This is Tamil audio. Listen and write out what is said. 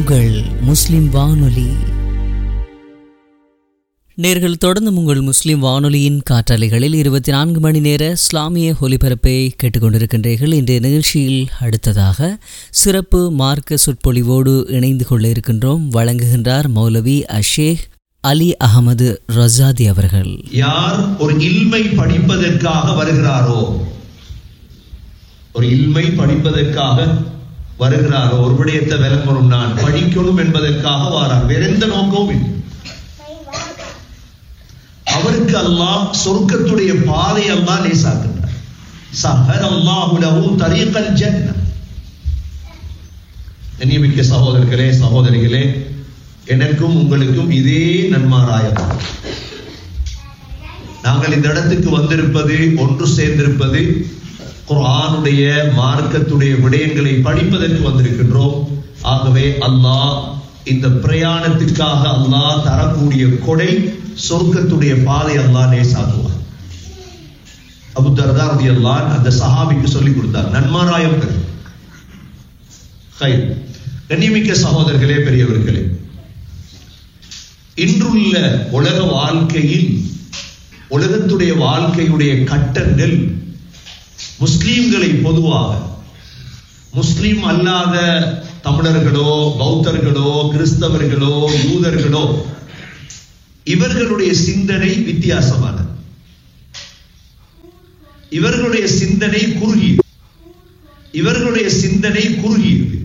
உங்கள் முஸ்லிம் வானொலி நேர்கள் தொடர்ந்து உங்கள் முஸ்லிம் வானொலியின் காற்றலைகளில் இருபத்தி நான்கு மணி நேர இஸ்லாமிய ஒலிபரப்பை கேட்டுக்கொண்டிருக்கின்றீர்கள் இன்றைய நிகழ்ச்சியில் அடுத்ததாக சிறப்பு மார்க்க சொற்பொழிவோடு இணைந்து கொள்ள இருக்கின்றோம் வழங்குகின்றார் மௌலவி அஷேக் அலி அகமது ரசாதி அவர்கள் யார் ஒரு இல்மை படிப்பதற்காக வருகிறாரோ ஒரு இல்மை படிப்பதற்காக வருகிறாரோ ஒரு விடயத்தை விளங்கணும் நான் படிக்கணும் என்பதற்காக வாரார் வேற எந்த நோக்கமும் இல்லை அவருக்கு அல்லாஹ் சொர்க்கத்துடைய பாதை அல்லாஹ் லேசாக்குகிறார் சஹர் அல்லாஹு லஹு தரீகல் ஜன்னah கண்ணியமிக்க சகோதரர்களே சகோதரிகளே எனக்கும் உங்களுக்கும் இதே நன்மாராயம் நாங்கள் இந்த இடத்துக்கு வந்திருப்பது ஒன்று சேர்ந்திருப்பது குர்ஆனுடைய மார்க்கத்துடைய விடயங்களை படிப்பதற்கு வந்திருக்கின்றோம் ஆகவே அல்லாஹ் இந்த பிரயாணத்திற்காக அல்லாஹ் தரக்கூடிய கொடை சொர்க்கத்துடைய பாதை அல்லாஹ் லேசாக்குவார் அபு தர்தா ரலியல்லாஹு அந்த சஹாபிக்கு சொல்லிக் கொடுத்தார் நன்மாராயம் பெறு ஹைர் கண்ணியமிக்க சகோதரர்களே பெரியவர்களே இன்றுள்ள உலக வாழ்க்கையில் உலகத்துடைய வாழ்க்கையுடைய கட்டங்கள் முஸ்லீம்களை பொதுவாக முஸ்லீம் அல்லாத தமிழர்களோ பௌத்தர்களோ கிறிஸ்தவர்களோ யூதர்களோ இவர்களுடைய சிந்தனை வித்தியாசமானது இவர்களுடைய சிந்தனை குறுகியது இவர்களுடைய சிந்தனை குறுகியது